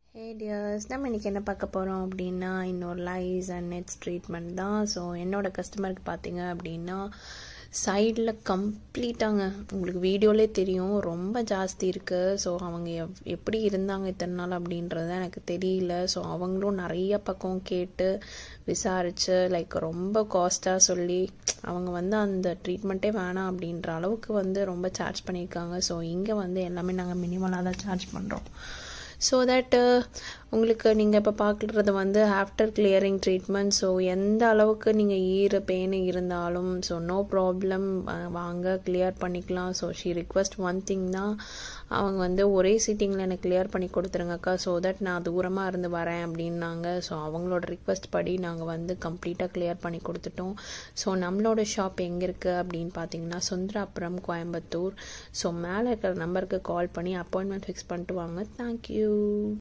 ஹே tears நம்ம இன்றைக்கி என்ன பார்க்க போகிறோம் அப்படின்னா இன்னொரு லைஸ் அண்ட் நெட்ஸ் ட்ரீட்மெண்ட் தான் ஸோ என்னோட கஸ்டமருக்கு பார்த்தீங்க அப்படின்னா சைடில் கம்ப்ளீட்டாங்க உங்களுக்கு வீடியோலே தெரியும் ரொம்ப ஜாஸ்தி இருக்குது ஸோ அவங்க எவ் எப்படி இருந்தாங்க இத்தனை நாள் அப்படின்றது எனக்கு தெரியல ஸோ அவங்களும் நிறைய பக்கம் கேட்டு விசாரித்து லைக் ரொம்ப காஸ்ட்டாக சொல்லி அவங்க வந்து அந்த ட்ரீட்மெண்ட்டே வேணாம் அப்படின்ற அளவுக்கு வந்து ரொம்ப சார்ஜ் பண்ணியிருக்காங்க ஸோ இங்கே வந்து எல்லாமே நாங்கள் மினிமலாக தான் சார்ஜ் பண்ணுறோம் ஸோ தட் உங்களுக்கு நீங்கள் இப்போ பார்க்குறது வந்து ஆஃப்டர் கிளியரிங் ட்ரீட்மெண்ட் ஸோ எந்த அளவுக்கு நீங்கள் ஈர பெயின் இருந்தாலும் ஸோ நோ ப்ராப்ளம் வாங்க கிளியர் பண்ணிக்கலாம் so she request one thing தான் அவங்க வந்து ஒரே சீட்டிங்கில் எனக்கு கிளியர் பண்ணி கொடுத்துருங்கக்கா ஸோ தட் நான் தூரமாக இருந்து வரேன் அப்படின்னாங்க ஸோ அவங்களோட ரிக்வஸ்ட் படி நாங்கள் வந்து கம்ப்ளீட்டாக கிளியர் பண்ணி கொடுத்துட்டோம் ஸோ நம்மளோட ஷாப் எங்கே இருக்குது அப்படின்னு பார்த்தீங்கன்னா சுந்தராபுரம் கோயம்புத்தூர் ஸோ மேலே இருக்கிற நம்பருக்கு கால் பண்ணி அப்பாயின்மெண்ட் ஃபிக்ஸ் பண்ணிட்டு வாங்க தேங்க்யூ